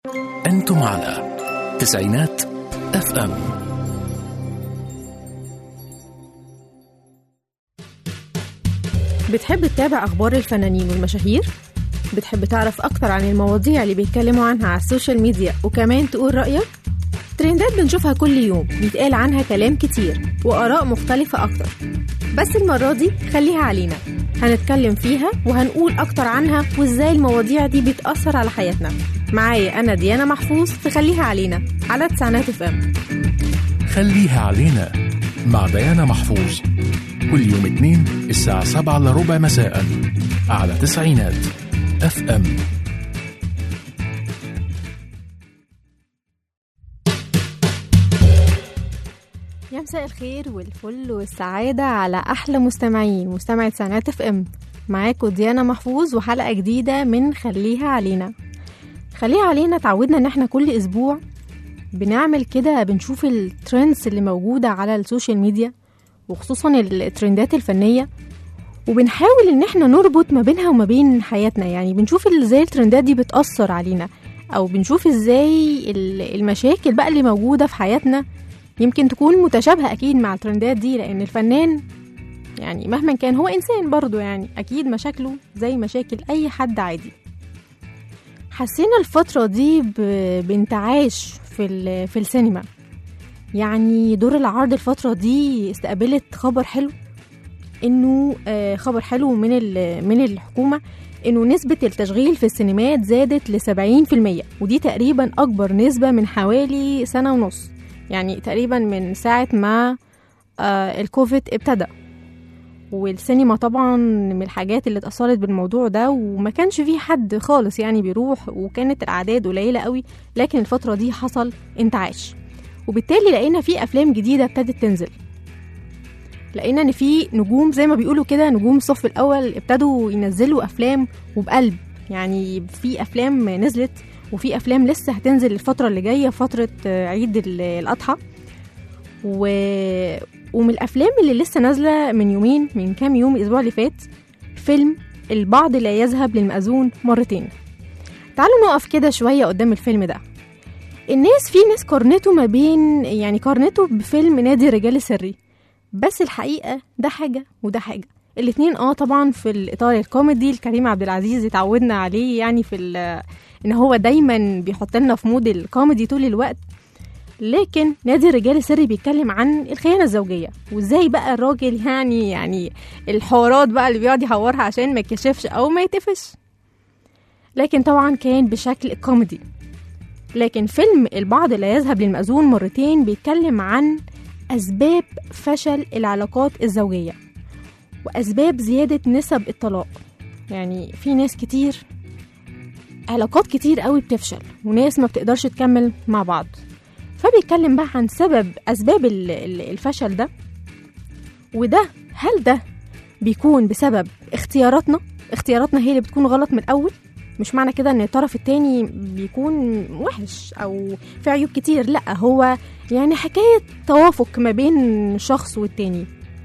أنتم على تسعينات اف ام بتحب تتابع أخبار الفنانين والمشاهير؟ بتحب تعرف أكتر عن المواضيع اللي بيتكلموا عنها على السوشيال ميديا وكمان تقول رأيك؟ ترندات بنشوفها كل يوم بيتقال عنها كلام كتير وآراء مختلفة أكتر بس المرة دي خليها علينا هنتكلم فيها وهنقول أكتر عنها وإزاي المواضيع دي بتأثر على حياتنا معايا أنا ديانا محفوظ في خليها علينا على تسعينات اف ام خليها علينا مع ديانا محفوظ كل يوم اثنين الساعة سبعة إلا ربع مساء على تسعينات اف ام يا مساء الخير والفل والسعادة على أحلى مستمعين مستمعة سنات اف ام معاكم ديانا محفوظ وحلقة جديدة من خليها علينا خليها علينا تعودنا ان احنا كل اسبوع بنعمل كده بنشوف الترندز اللي موجودة على السوشيال ميديا وخصوصا الترندات الفنية وبنحاول ان احنا نربط ما بينها وما بين حياتنا يعني بنشوف ازاي الترندات دي بتأثر علينا او بنشوف ازاي ال- المشاكل بقى اللي موجودة في حياتنا يمكن تكون متشابهة اكيد مع الترندات دي لان الفنان يعني مهما كان هو انسان برضه يعني اكيد مشاكله زي مشاكل اي حد عادي حسينا الفترة دي ب- بانتعاش في, ال- في السينما يعني دور العرض الفترة دي استقبلت خبر حلو انه آه، خبر حلو من ال- من الحكومة انه نسبة التشغيل في السينمات زادت ل 70% ودي تقريبا اكبر نسبة من حوالي سنة ونص يعني تقريبا من ساعة ما آه، الكوفيد ابتدى والسينما طبعا من الحاجات اللي اتأثرت بالموضوع ده وما كانش فيه حد خالص يعني بيروح وكانت الأعداد قليلة قوي لكن الفترة دي حصل انتعاش وبالتالي لقينا في أفلام جديدة ابتدت تنزل لقينا ان في نجوم زي ما بيقولوا كده نجوم الصف الاول ابتدوا ينزلوا افلام وبقلب يعني في افلام نزلت وفي افلام لسه هتنزل الفتره اللي جايه فتره آه، عيد ال- الاضحى و... ومن الافلام اللي لسه نازله من يومين من كام يوم الاسبوع اللي فات فيلم البعض لا يذهب للمأذون مرتين تعالوا نقف كده شويه قدام الفيلم ده الناس في ناس قارنته ما بين يعني قارنته بفيلم نادي الرجال السري بس الحقيقه ده حاجه وده حاجه الاتنين اه طبعا في الاطار الكوميدي الكريم عبد العزيز اتعودنا عليه يعني في ال- ان هو دايما بيحط لنا في مود الكوميدي طول الوقت لكن نادي الرجال السري بيتكلم عن الخيانه الزوجيه وازاي بقى الراجل يعني يعني الحوارات بقى اللي بيقعد يحورها عشان ما يتكشفش او ما يتقفش لكن طبعا كان بشكل كوميدي لكن فيلم البعض لا يذهب للمأذون مرتين بيتكلم عن أسباب فشل العلاقات الزوجية وأسباب زيادة نسب الطلاق يعني في ناس كتير علاقات كتير قوي بتفشل وناس ما بتقدرش تكمل مع بعض فبيتكلم بقى عن سبب أسباب ال- ال- الفشل ده وده هل ده بيكون بسبب اختياراتنا اختياراتنا هي اللي بتكون غلط من الأول مش معنى كده ان الطرف التاني بيكون وحش او في عيوب كتير لا هو يعني حكاية توافق ما بين شخص والتاني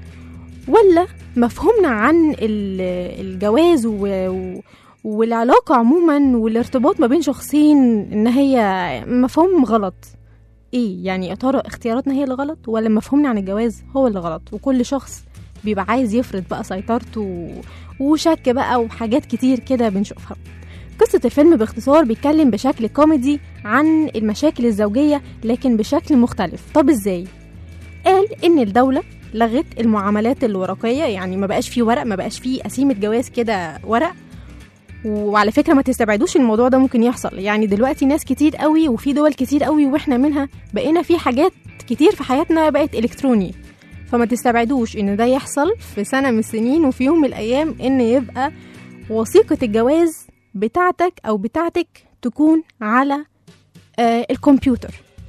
ولا مفهومنا عن ال- الجواز و... و- والعلاقة عموما والارتباط ما بين شخصين ان هي مفهوم غلط ايه يعني يا ترى اختياراتنا هي اللي غلط ولا مفهومنا عن الجواز هو اللي غلط وكل شخص بيبقى عايز يفرض بقى سيطرته و- وشك بقى وحاجات كتير كده بنشوفها قصة الفيلم باختصار بيتكلم بشكل كوميدي عن المشاكل الزوجية لكن بشكل مختلف طب ازاي؟ قال ان الدولة لغت المعاملات الورقية يعني ما بقاش فيه ورق ما بقاش فيه قسيمة جواز كده ورق وعلى فكرة ما تستبعدوش الموضوع ده ممكن يحصل يعني دلوقتي ناس كتير قوي وفي دول كتير قوي واحنا منها بقينا في حاجات كتير في حياتنا بقت الكتروني فما تستبعدوش ان ده يحصل في سنة من السنين وفي يوم من الايام ان يبقى وثيقة الجواز بتاعتك او بتاعتك تكون على آه الكمبيوتر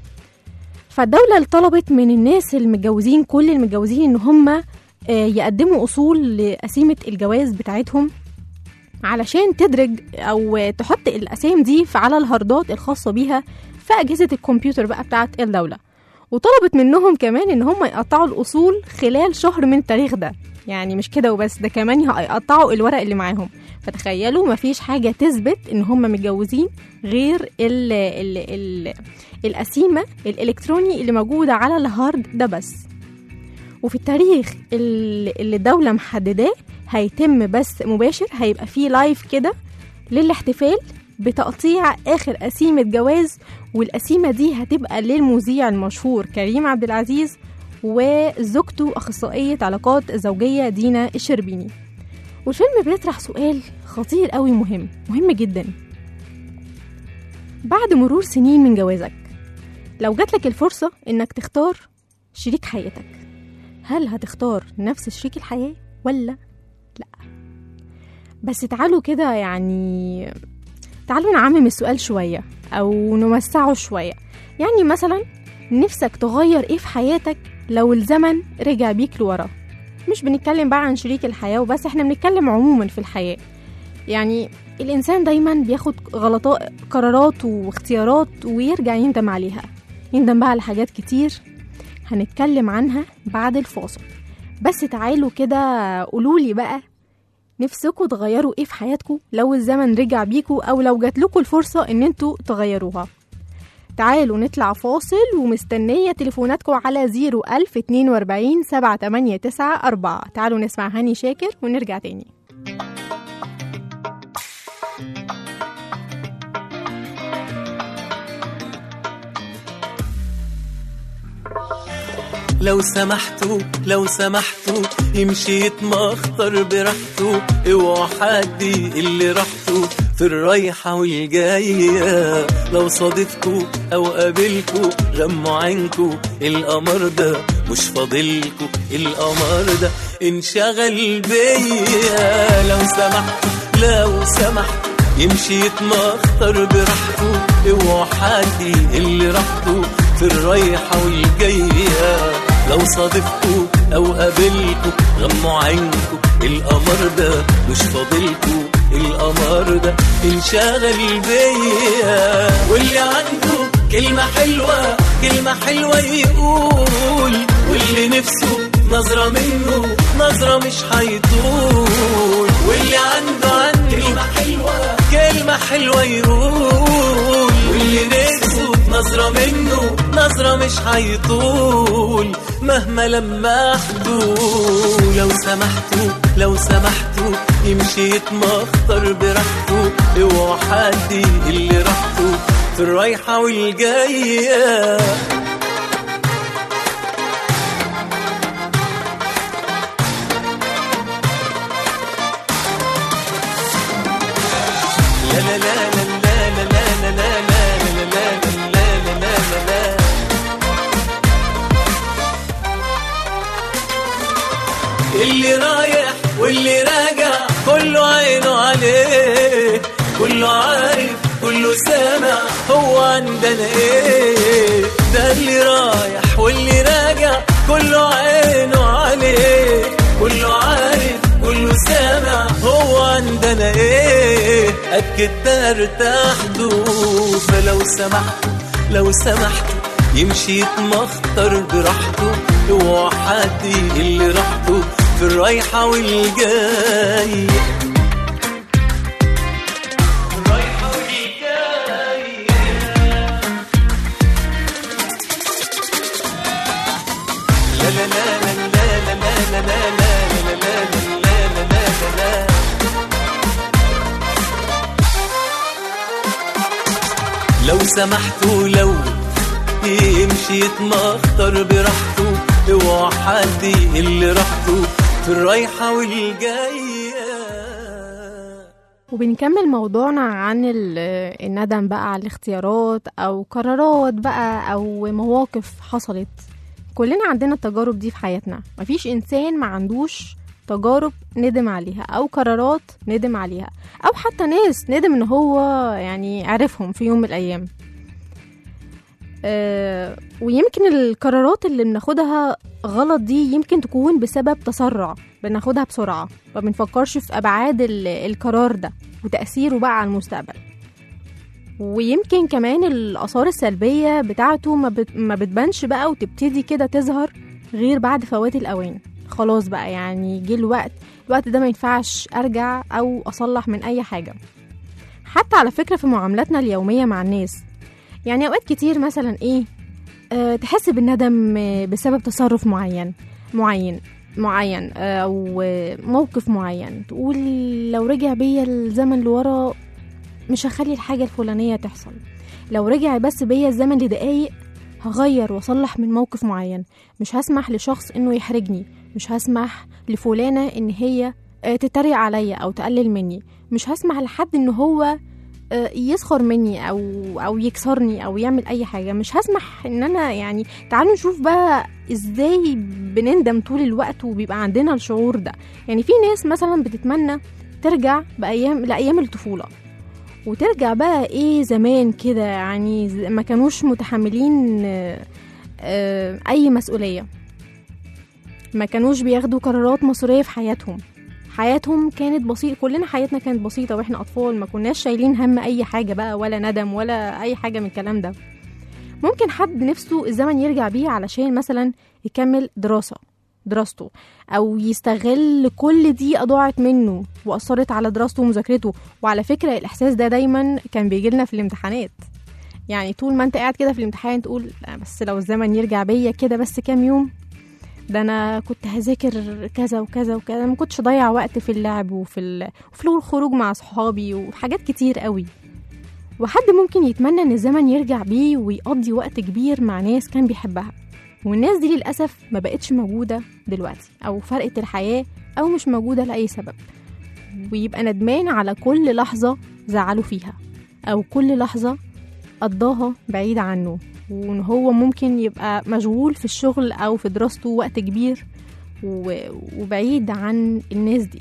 فالدولة اللي طلبت من الناس المتجوزين كل المتجوزين ان هم آه يقدموا اصول لقسيمة الجواز بتاعتهم علشان تدرج او تحط الاسامي دي في- على الهاردات الخاصة بيها في اجهزة الكمبيوتر بقى بتاعت الدولة وطلبت منهم كمان ان هم يقطعوا الاصول خلال شهر من التاريخ ده يعني مش كده وبس ده كمان هيقطعوا الورق اللي معاهم فتخيلوا مفيش حاجة تثبت إن هم متجوزين غير ال ال ال القسيمة الإلكتروني اللي موجودة على الهارد ده بس وفي التاريخ ال- اللي الدولة محدداه هيتم بس مباشر هيبقى فيه لايف كده للاحتفال بتقطيع آخر قسيمة جواز والقسيمة دي هتبقى للمذيع المشهور كريم عبد العزيز وزوجته أخصائية علاقات زوجية دينا الشربيني والفيلم بيطرح سؤال خطير قوي مهم مهم جدا بعد مرور سنين من جوازك لو جاتلك الفرصة إنك تختار شريك حياتك هل هتختار نفس شريك الحياة ولا لأ بس تعالوا كده يعني تعالوا نعمم السؤال شوية أو نوسعه شوية يعني مثلا نفسك تغير إيه في حياتك لو الزمن رجع بيك لورا مش بنتكلم بقى عن شريك الحياة وبس احنا بنتكلم عموما في الحياة يعني الإنسان دايما بياخد غلطات قرارات واختيارات ويرجع يندم عليها يندم بقى على حاجات كتير هنتكلم عنها بعد الفاصل بس تعالوا كده قولولي بقى نفسكوا تغيروا ايه في حياتكم لو الزمن رجع بيكوا او لو جاتلكوا الفرصة ان انتوا تغيروها تعالوا نطلع فاصل ومستنية تليفوناتكم على 01042 789 تعالوا نسمع هاني شاكر ونرجع تاني لو سمحتوا لو سمحتوا يمشي يتمخطر براحته اوعوا حد اللي راحته في الرايحة والجاية لو صادفكوا أو قابلكوا غموا عينكوا القمر ده مش فاضلكوا القمر ده انشغل بيا لو سمحتوا لو سمحتوا يمشي يتمخطر براحته اوعوا حد اللي راحته في الرايحة والجاية لو صادفكوا أو قابلكوا غموا عينكوا القمر ده مش فاضلكوا القمر ده انشغل بيا واللي عنده كلمة حلوة كلمة حلوة يقول واللي نفسه نظرة منه نظرة مش هيطول واللي عنده عنده كلمة حلوة كلمة حلوة يقول واللي نفسه نظرة منه نظرة مش هيطول مهما لمحته لو سمحتوا لو سمحتوا يمشي يتمخطر براحته اوعوا حد اللي راحته في الرايحة والجاية لا لا لا لا لا لا لا لا لا لا لا لا لا لا لا اللي رايح واللي راجع كله عينه عليه كله عارف كله سامع هو عندنا ايه ده اللي رايح واللي راجع كله عينه عليه كله عارف كله سامع هو عندنا ايه اكد ده ارتاح له فلو سمحت لو سمحت يمشي يتمخطر براحته اوعى حد اللي راحته في الرايحة والجاية الرايحة والجاية لا لا لا لا لا لا لا لا لا لا لا لا لا لا لا لو سمحتوا لو يمشي يتمخطر براحته اوعى حد اللي راحته في الرايحة والجاية وبنكمل موضوعنا عن ال- الندم بقى على الاختيارات او قرارات بقى او مواقف حصلت كلنا عندنا التجارب دي في حياتنا مفيش انسان ما عندوش تجارب ندم عليها او قرارات ندم عليها او حتى ناس ندم ان هو يعني عرفهم في يوم من الايام آه، ويمكن القرارات اللي بناخدها غلط دي يمكن تكون بسبب تسرع بناخدها بسرعة ما بنفكرش في أبعاد ال- القرار ده وتأثيره بقى على المستقبل ويمكن كمان الآثار السلبية بتاعته ما, بت... ما بتبانش بقى وتبتدي كده تظهر غير بعد فوات الأوان خلاص بقى يعني جه الوقت الوقت ده ما ينفعش ارجع او اصلح من اي حاجه حتى على فكره في معاملاتنا اليوميه مع الناس يعني اوقات كتير مثلا ايه أه تحس بالندم آه، بسبب تصرف معين معين معين آه، او آه، موقف معين تقول لو رجع بيا الزمن لورا مش هخلي الحاجه الفلانيه تحصل لو رجع بس بيا الزمن لدقايق هغير واصلح من موقف معين مش هسمح لشخص انه يحرجني مش هسمح لفلانه ان هي آه، تتريق عليا او تقلل مني مش هسمح لحد ان هو آه، يسخر مني او او يكسرني او يعمل اي حاجه مش هسمح ان انا يعني تعالوا نشوف بقى ازاي بنندم طول الوقت وبيبقى عندنا الشعور ده يعني في ناس مثلا بتتمنى ترجع بايام لايام الطفوله وترجع بقى ايه زمان كده يعني ز- ما كانوش متحملين آه، آه، اي مسؤوليه ما كانوش بياخدوا قرارات مصيريه في حياتهم حياتهم كانت بسيطة كلنا حياتنا كانت بسيطة واحنا أطفال ما كناش شايلين هم أي حاجة بقى ولا ندم ولا أي حاجة من الكلام ده ممكن حد نفسه الزمن يرجع بيه علشان مثلا يكمل دراسة دراسته أو يستغل كل دقيقة ضاعت منه وأثرت على دراسته ومذاكرته وعلى فكرة الإحساس ده دايما كان بيجيلنا في الامتحانات يعني طول ما انت قاعد كده في الامتحان تقول "لا، بس لو الزمن يرجع بيا كده بس كام يوم ده انا كنت هذاكر كذا وكذا وكذا ما كنتش اضيع وقت في اللعب وفي ال... وفي الخروج مع صحابي وحاجات كتير قوي وحد ممكن يتمنى ان الزمن يرجع بيه ويقضي وقت كبير مع ناس كان بيحبها والناس دي للأسف ما بقتش موجودة دلوقتي أو فرقت الحياة أو مش موجودة لأي سبب ويبقى ندمان على كل لحظة زعلوا فيها أو كل لحظة قضاها بعيد عنه وإن هو ممكن يبقى مشغول في الشغل أو في دراسته وقت كبير و- وبعيد عن الناس دي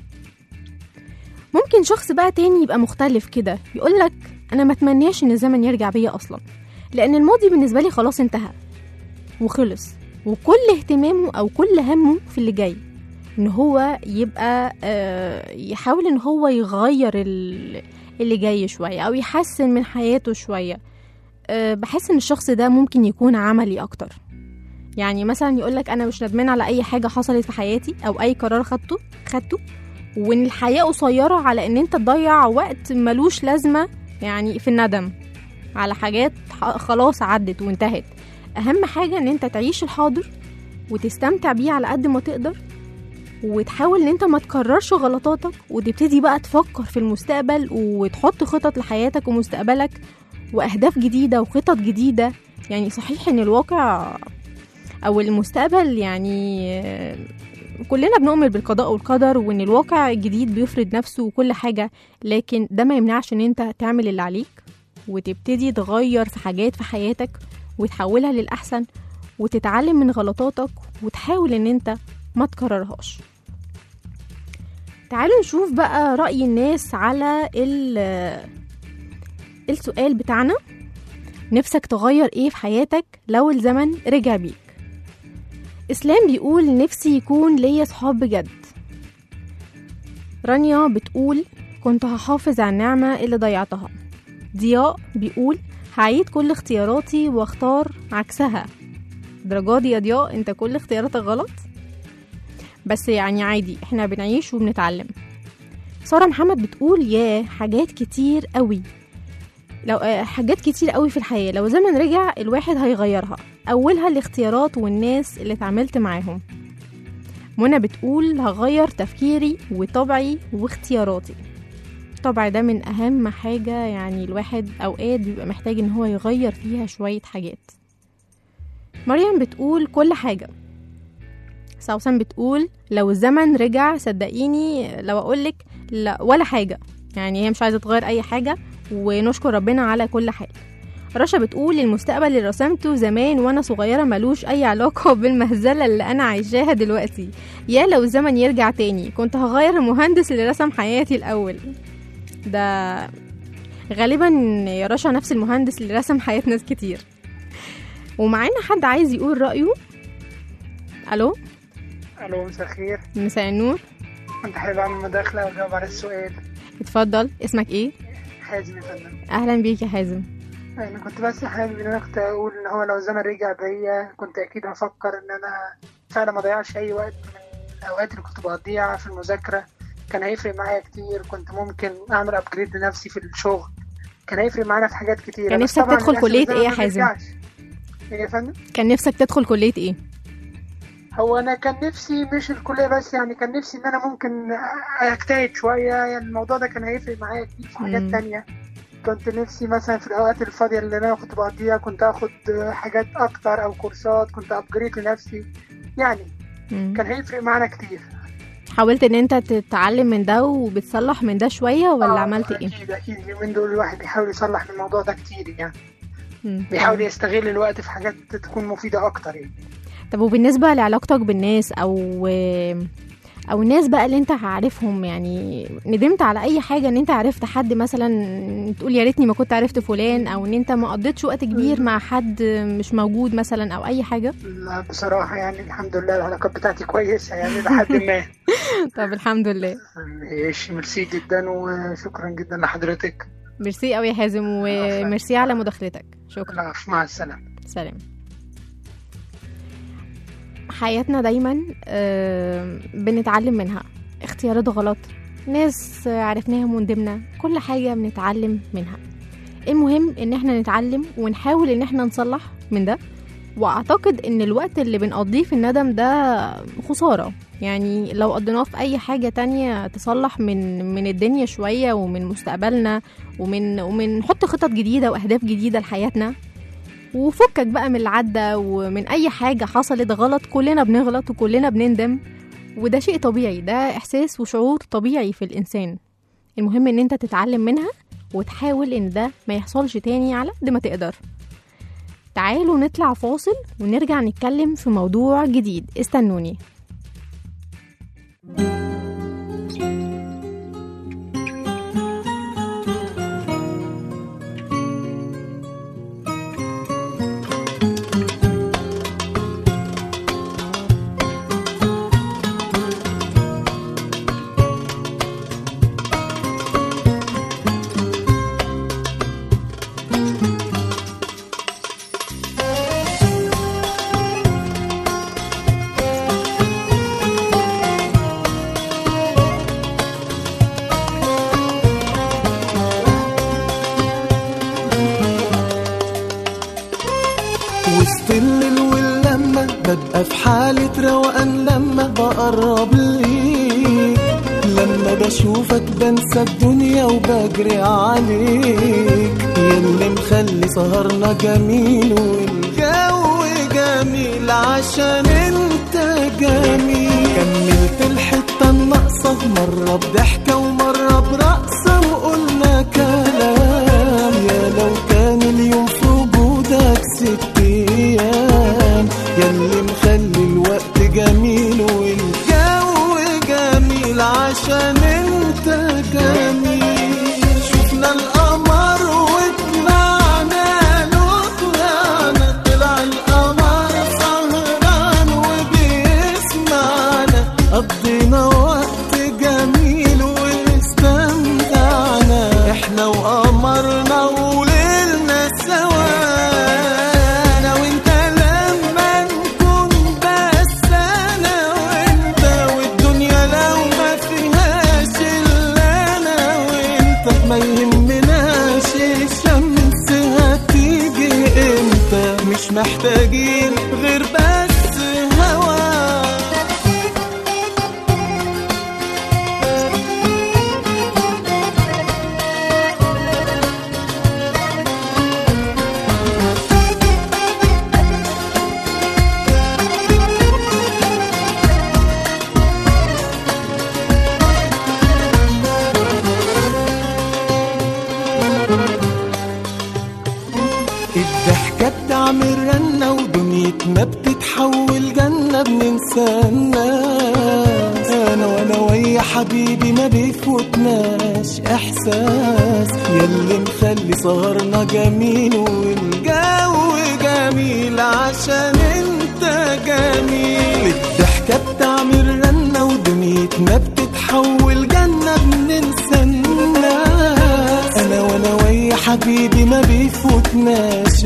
ممكن شخص بقى تاني يبقى مختلف كده يقولك أنا ما اتمناش إن الزمن يرجع بيا أصلا لأن الماضي بالنسبة لي خلاص انتهى وخلص وكل اهتمامه أو كل همه في اللي جاي إن هو يبقى آه، يحاول إن هو يغير ال- اللي جاي شوية أو يحسن من حياته شوية آه، بحس إن الشخص ده ممكن يكون عملي أكتر يعني مثلا يقولك أنا مش ندمان على أي حاجة حصلت في حياتي أو أي قرار خدته خدته وإن الحياة قصيرة على إن أنت تضيع وقت ملوش لازمة يعني في الندم على حاجات ح- خلاص عدت وانتهت أهم حاجة إن أنت تعيش الحاضر وتستمتع بيه على قد ما تقدر وتحاول ان انت ما تكررش غلطاتك وتبتدي بقى تفكر في المستقبل وتحط خطط لحياتك ومستقبلك واهداف جديده وخطط جديده يعني صحيح ان الواقع او المستقبل يعني آه، كلنا بنؤمن بالقضاء والقدر وان الواقع الجديد بيفرض نفسه وكل حاجه لكن ده ما يمنعش ان انت تعمل اللي عليك وتبتدي تغير في حاجات في حياتك وتحولها للاحسن وتتعلم من غلطاتك وتحاول ان انت ما تكررهاش تعالوا نشوف بقى رأي الناس على ال- السؤال بتاعنا نفسك تغير ايه في حياتك لو الزمن رجع بيك اسلام بيقول نفسي يكون ليا صحاب بجد رانيا بتقول كنت هحافظ على النعمة اللي ضيعتها ضياء بيقول هعيد كل اختياراتي واختار عكسها درجات دي يا ضياء انت كل اختياراتك غلط بس يعني عادي احنا بنعيش وبنتعلم سارة محمد بتقول يا حاجات كتير قوي لو آه، حاجات كتير قوي في الحياة لو زمن رجع الواحد هيغيرها أولها الاختيارات والناس اللي اتعاملت معاهم منى بتقول هغير تفكيري وطبعي واختياراتي الطبع ده من أهم حاجة يعني الواحد أوقات بيبقى محتاج إن هو يغير فيها شوية حاجات مريم بتقول كل حاجة سوسن بتقول لو الزمن رجع صدقيني لو اقولك لا ولا حاجه يعني هي مش عايزه تغير اي حاجه ونشكر ربنا على كل حال رشا بتقول المستقبل اللي رسمته زمان وانا صغيره ملوش اي علاقه بالمهزله اللي انا عايشاها دلوقتي يا لو الزمن يرجع تاني كنت هغير المهندس اللي رسم حياتي الاول ده غالبا يا رشا نفس المهندس اللي رسم حياة ناس كتير ومعانا حد عايز يقول رأيه ألو الو مساء الخير مساء النور كنت حابب اعمل مداخله واجاوب على السؤال اتفضل اسمك ايه حازم يا فندم اهلا بيك يا حازم انا كنت بس حابب ان انا كنت اقول ان هو لو الزمن رجع بيا كنت اكيد هفكر ان انا فعلا ما اضيعش اي وقت من الأوقات اللي كنت بقضيها في المذاكرة كان هيفرق معايا كتير كنت ممكن أعمل أبجريد لنفسي في الشغل كان هيفرق معانا في حاجات كتير كان بس نفسك طبعاً تدخل للأسف كلية الزمن إيه يا ما حازم؟ بيرجعش. إيه يا فندم؟ كان نفسك تدخل كلية ايه هو انا كان نفسي مش الكليه بس يعني كان نفسي ان انا ممكن اجتهد شويه يعني الموضوع ده كان هيفرق معايا كتير في حاجات مم. تانية كنت نفسي مثلا في الاوقات الفاضيه اللي انا كنت بقضيها كنت اخد حاجات اكتر او كورسات كنت ابجريد لنفسي يعني مم. كان هيفرق معانا كتير حاولت ان انت تتعلم من ده وبتصلح من ده شوية ولا آه، عملت ايه اكيد اكيد اليومين دول الواحد بيحاول يصلح من الموضوع ده كتير يعني مم. بيحاول يستغل الوقت في حاجات تكون مفيده اكتر يعني طب وبالنسبة لعلاقتك بالناس او او الناس بقى اللي انت عارفهم يعني ندمت على اي حاجة ان انت عرفت حد مثلا تقول يا ريتني ما كنت عرفت فلان او ان انت ما قضيتش وقت كبير مع حد مش موجود مثلا او اي حاجة لا بصراحه يعني الحمد لله العلاقات بتاعتي كويسه يعني لحد ما طب الحمد لله ماشي ميرسي جدا وشكرا جدا لحضرتك ميرسي قوي يا حازم وميرسي على مداخلتك شكرا العفو مع السلامة سلام حياتنا دايما آه، بنتعلم منها اختيارات غلط ناس عرفناها وندمنا كل حاجة بنتعلم منها المهم ان احنا نتعلم ونحاول ان احنا نصلح من ده واعتقد ان الوقت اللي بنقضيه في الندم ده خسارة يعني لو قضيناه في اي حاجة تانية تصلح من من الدنيا شوية ومن مستقبلنا ومن ومن نحط خطط جديدة واهداف جديدة لحياتنا وفكك بقى من العدة ومن أي حاجة حصلت غلط كلنا بنغلط وكلنا بنندم وده شيء طبيعي ده إحساس وشعور طبيعي في الإنسان المهم إن أنت تتعلم منها وتحاول إن ده ما يحصلش تاني على قد ما تقدر تعالوا نطلع فاصل ونرجع نتكلم في موضوع جديد استنوني وسط الليل واللمة ببقى في حالة روقان لما بقرب ليك لما بشوفك بنسى الدنيا وبجري عليك ياللي مخلي سهرنا جميل والجو جميل عشان انت جميل كملت الحتة الناقصة مرة بضحكة ومرة برقصة وقلنا كلام يا لو كان اليوم في وجودك ست ايام ياللي مخلي الوقت جميل والجو جميل عشان انت جميل شفنا القمر وطلعنا له طلعنا طلع القمر سهران وبيسمعنا قضينا وقت جميل واستمتعنا احنا وقمرنا وليلنا سوا انا وانت لما نكون بس انا وانت والدنيا لو ما فيهاش الا انا وانت ما يهمناش الشمس هتيجي امتى مش محتاجين غير بس هوا الضحكة بتعمل رنة ودنيتنا بتتحول جنة بننسى الناس أنا وأنا ويا حبيبي ما بيفوتناش إحساس ياللي مخلي سهرنا جميل والجو جميل عشان أنت جميل الضحكة بتعمل رنة ودنيتنا بتتحول جنة بننسى الناس أنا وأنا ويا حبيبي ما بيفوتناش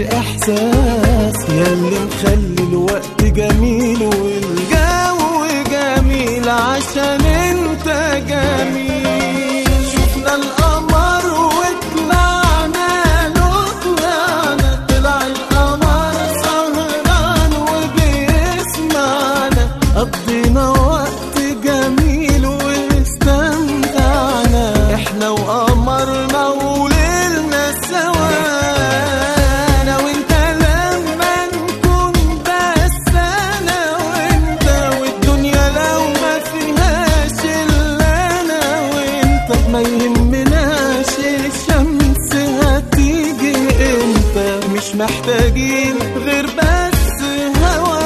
إحساس ياللي مخلي الوقت جميل والجو جميل جميل عشان انت جميل شفنا القمر وطلعنا له طلعنا طلع القمر سهران وبيسمعنا قضينا وقت جميل واستمتعنا احنا وقمرنا وليلنا سوا انا وانت لما نكون بس انا وانت والدنيا لو ما فيهاش الا انا وانت ما يهمناش الشمس هتيجي امتى مش محتاجين غير بس هوا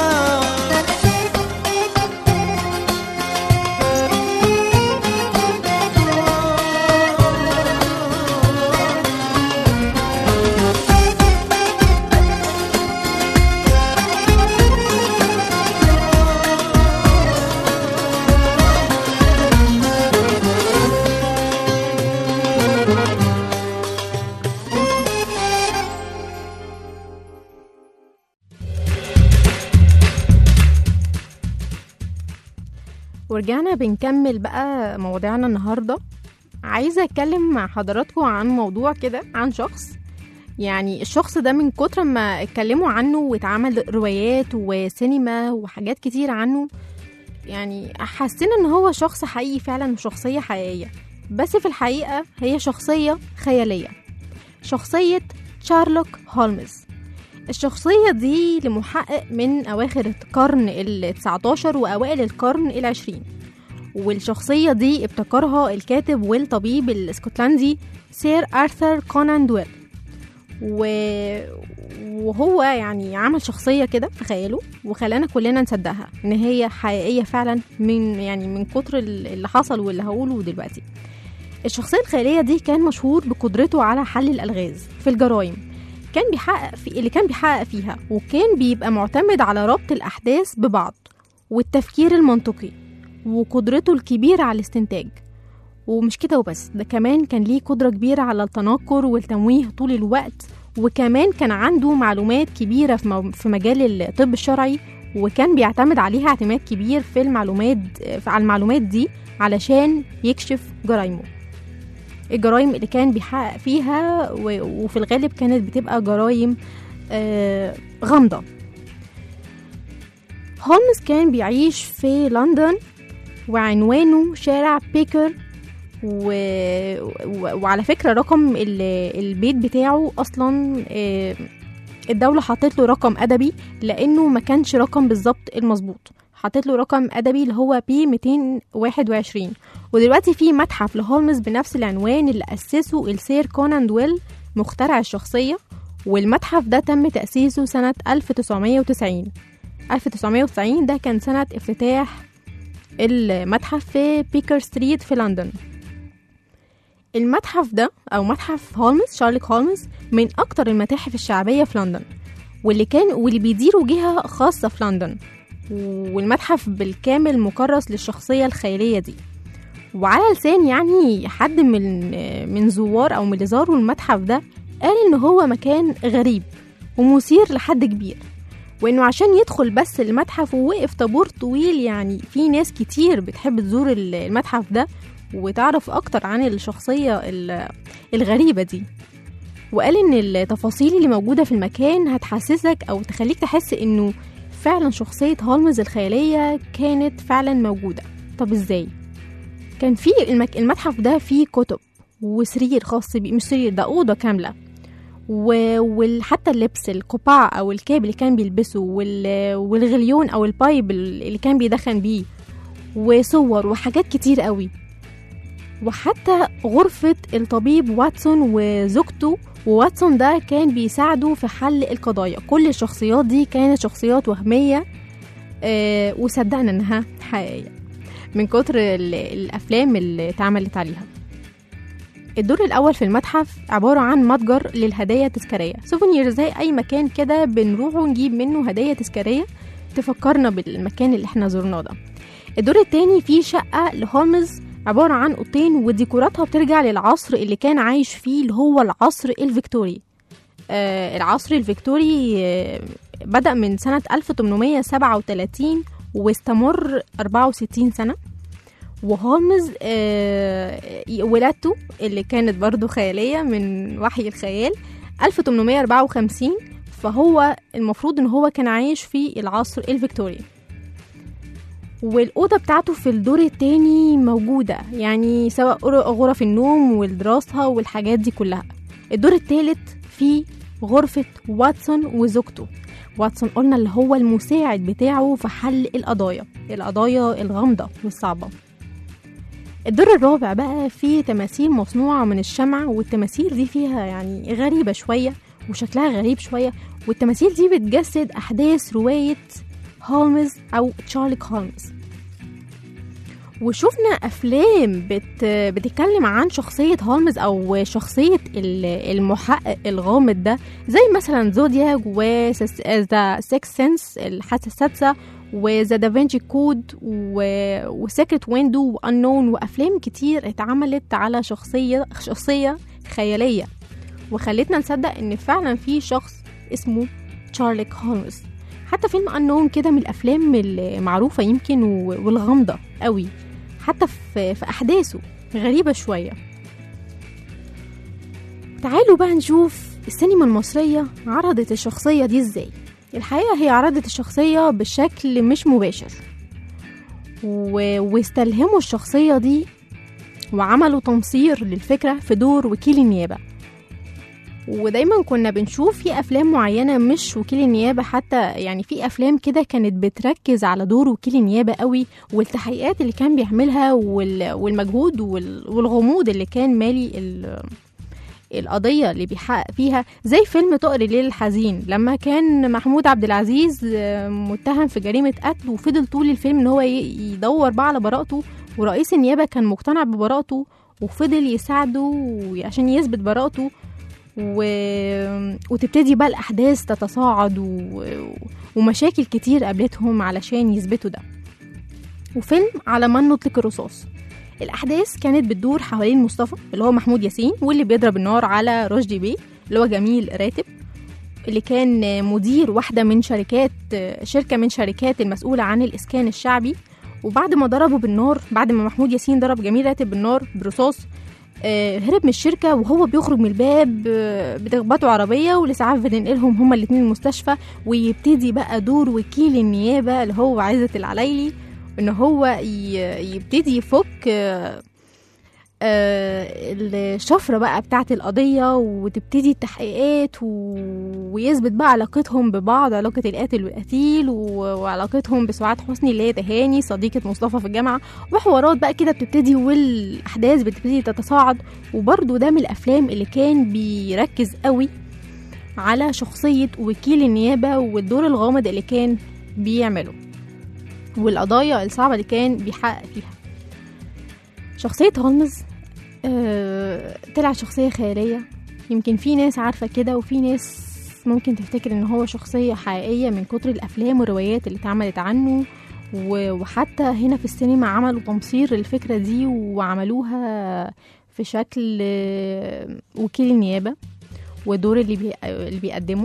ورجعنا بنكمل بقى مواضيعنا النهاردة عايزة أتكلم مع حضراتكم عن موضوع كده عن شخص يعني الشخص ده من كتر ما اتكلموا عنه واتعمل روايات وسينما وحاجات كتير عنه يعني حسينا ان هو شخص حقيقي فعلا وشخصية حقيقية بس في الحقيقة هي شخصية خيالية شخصية شارلوك هولمز الشخصية دي لمحقق من أواخر القرن ال 19 وأوائل القرن العشرين والشخصية دي ابتكرها الكاتب والطبيب الاسكتلندي سير آرثر كونان دويل و... وهو يعني عمل شخصية كده في خياله وخلانا كلنا نصدقها إن هي حقيقية فعلا من يعني من كتر اللي حصل واللي هقوله دلوقتي الشخصية الخيالية دي كان مشهور بقدرته على حل الألغاز في الجرائم كان بيحقق في اللي كان بيحقق فيها وكان بيبقى معتمد على ربط الأحداث ببعض والتفكير المنطقي وقدرته الكبيرة على الاستنتاج ومش كده وبس ده كمان كان ليه قدرة كبيرة على التنكر والتمويه طول الوقت وكمان كان عنده معلومات كبيرة في مو- في مجال الطب الشرعي وكان بيعتمد عليها اعتماد كبير في المعلومات على المعلومات دي علشان يكشف جرايمه الجرائم اللي كان بيحقق فيها و- وفي الغالب كانت بتبقى جرائم آه، غامضة هولمز كان بيعيش في لندن وعنوانه شارع بيكر و... و... وعلى فكرة رقم ال... البيت بتاعه أصلا آه، الدولة حطت له رقم أدبي لأنه ما كانش رقم بالظبط المظبوط حطت له رقم أدبي اللي هو بي 221 ودلوقتي في متحف لهولمز بنفس العنوان اللي أسسه السير كونان دويل مخترع الشخصية والمتحف ده تم تأسيسه سنة 1990 1990 ده كان سنة افتتاح المتحف في بيكر ستريت في لندن المتحف ده أو متحف هولمز شارلوك هولمز من أكتر المتاحف الشعبية في لندن واللي كان واللي بيديروا جهة خاصة في لندن والمتحف بالكامل مكرس للشخصية الخيالية دي وعلى لسان يعني حد من من زوار او من اللي زاروا المتحف ده قال ان هو مكان غريب ومثير لحد كبير وانه عشان يدخل بس المتحف ووقف طابور طويل يعني في ناس كتير بتحب تزور ال- المتحف ده وتعرف اكتر عن الشخصية ال- الغريبة دي وقال ان التفاصيل اللي موجودة في المكان هتحسسك او تخليك تحس انه فعلا شخصية هولمز الخيالية كانت فعلا موجودة طب ازاي؟ كان في المك... المتحف ده فيه كتب وسرير خاص بيه مش سرير ده أوضة كاملة و... وحتى اللبس القبعة أو الكاب اللي كان بيلبسه وال... والغليون أو البايب اللي كان بيدخن بيه وصور وحاجات كتير قوي وحتى غرفة الطبيب واتسون وزوجته وواتسون ده كان بيساعده في حل القضايا كل الشخصيات دي كانت شخصيات وهمية آه وصدقنا انها حقيقية من كتر ال- الافلام اللي اتعملت عليها الدور الاول في المتحف عباره عن متجر للهدايا التذكاريه سوفونير زي اي مكان كده بنروح ونجيب منه هدايا تذكاريه تفكرنا بالمكان اللي احنا زرناه ده الدور التاني فيه شقه لهولمز عباره عن اوضتين وديكوراتها بترجع للعصر اللي كان عايش فيه اللي هو العصر الفيكتوري آه العصر الفيكتوري آه بدأ من سنة 1837 واستمر 64 سنة وهولمز آه، ولادته اللي كانت برضو خيالية من وحي الخيال 1854 فهو المفروض ان هو كان عايش في العصر الفيكتوري والأوضة بتاعته في الدور التاني موجودة يعني سواء غر- غرف النوم والدراسة والحاجات دي كلها الدور التالت فيه غرفة واتسون وزوجته واتسون قلنا اللي هو المساعد بتاعه في حل القضايا القضايا الغامضة والصعبة الدور الرابع بقى فيه تماثيل مصنوعة من الشمع والتماثيل دي فيها يعني غريبة شوية وشكلها غريب شوية والتماثيل دي بتجسد أحداث رواية هولمز أو تشارلي هولمز وشفنا أفلام بت بتتكلم عن شخصية هولمز أو شخصية ال- المحقق الغامض ده زي مثلا زودياك و ذا سيكس سنس الحاسة السادسة وذا دافنشي كود وسيكريت ويندو وانون وافلام كتير اتعملت على شخصيه شخصيه خياليه وخلتنا نصدق ان فعلا في شخص اسمه تشارلي هولمز حتى فيلم انون كده من الافلام المعروفه يمكن و- والغامضه قوي حتى في, في احداثه غريبه شويه تعالوا بقى نشوف السينما المصريه عرضت الشخصيه دي ازاي الحقيقة هي عرضت الشخصية بشكل مش مباشر و... واستلهموا الشخصية دي وعملوا تمصير للفكرة في دور وكيل النيابة ودايما كنا بنشوف في أفلام معينة مش وكيل النيابة حتى يعني في أفلام كده كانت بتركز على دور وكيل النيابة قوي والتحقيقات اللي كان بيعملها وال... والمجهود وال... والغموض اللي كان مالي ال... القضية اللي بيحقق فيها زي فيلم طائر الليل الحزين لما كان محمود عبد العزيز آه، متهم في جريمة قتل وفضل طول الفيلم ان هو ي- يدور بقى على براءته ورئيس النيابة كان مقتنع ببراءته وفضل يساعده عشان يثبت براءته و... وتبتدي بقى الأحداث تتصاعد و... ومشاكل كتير قابلتهم علشان يثبتوا ده وفيلم على من نطلق الرصاص الأحداث كانت بتدور حوالين مصطفى اللي هو محمود ياسين واللي بيضرب النار على رشدي بيه اللي هو جميل راتب اللي كان مدير واحدة من شركات شركة من شركات المسؤولة عن الإسكان الشعبي وبعد ما ضربه بالنار بعد ما محمود ياسين ضرب جميل راتب بالنار برصاص آه، هرب من الشركة وهو بيخرج من الباب آه، بتخبطه عربية والإسعاف بتنقلهم هما الاتنين المستشفى ويبتدي بقى دور وكيل النيابة اللي هو عزت العلايلي ان هو ي- يبتدي يفك آه، آه، الشفرة بقى بتاعة القضية وتبتدي التحقيقات و- ويثبت بقى علاقتهم ببعض علاقة القاتل والقتيل و- وعلاقتهم بسعاد حسني اللي هي تهاني صديقة مصطفى في الجامعة وحوارات بقى كده بتبتدي والأحداث بتبتدي تتصاعد وبرضه ده من الأفلام اللي كان بيركز قوي على شخصية وكيل النيابة والدور الغامض اللي كان بيعمله والقضايا الصعبة اللي كان بيحقق فيها شخصية هولمز آه، طلع شخصية خيالية يمكن في ناس عارفة كده وفي ناس ممكن تفتكر ان هو شخصية حقيقية من كتر الافلام والروايات اللي اتعملت عنه و- وحتى هنا في السينما عملوا تمصير للفكرة دي وعملوها في شكل آه، وكيل النيابة والدور اللي, بي... اللي بيقدمه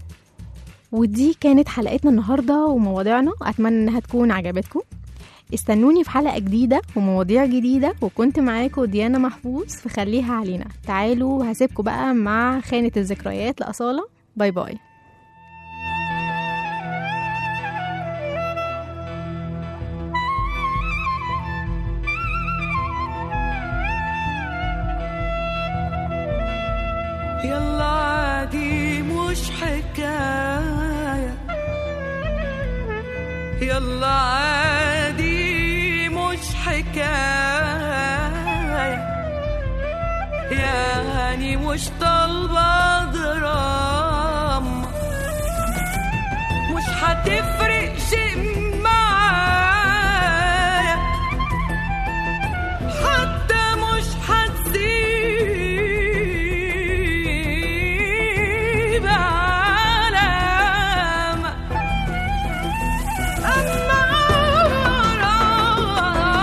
ودي كانت حلقتنا النهاردة ومواضيعنا أتمنى إنها تكون عجبتكم استنوني في حلقة جديدة ومواضيع جديدة وكنت معاكم ديانا محفوظ في خليها علينا تعالوا هسيبكم بقى مع خانة الذكريات لأصالة باي باي يلا عادي مش حكاية يلا عادي مش حكاية يعني مش طالبة دراما مش هتفرق شيء معايا حتى مش هتسيب علامة أما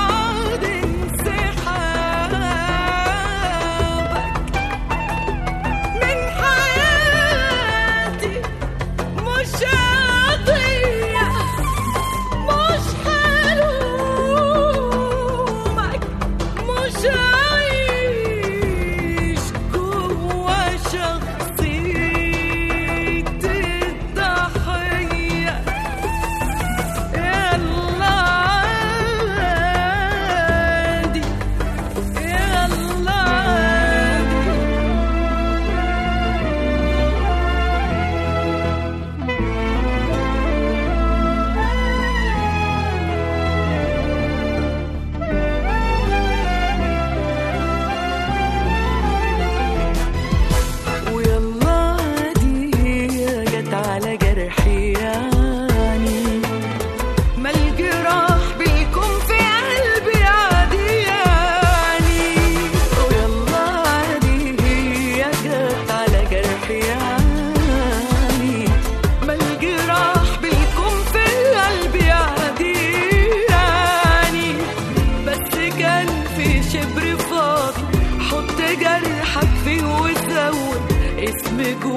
أراد انسحابك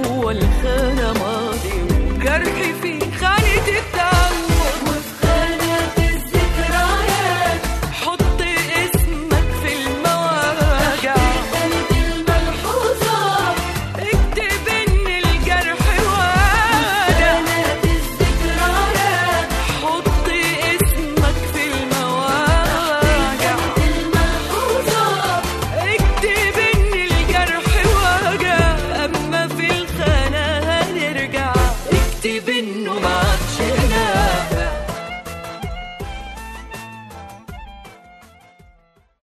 جوه الخانة ماضي وجرحي في خانة الدم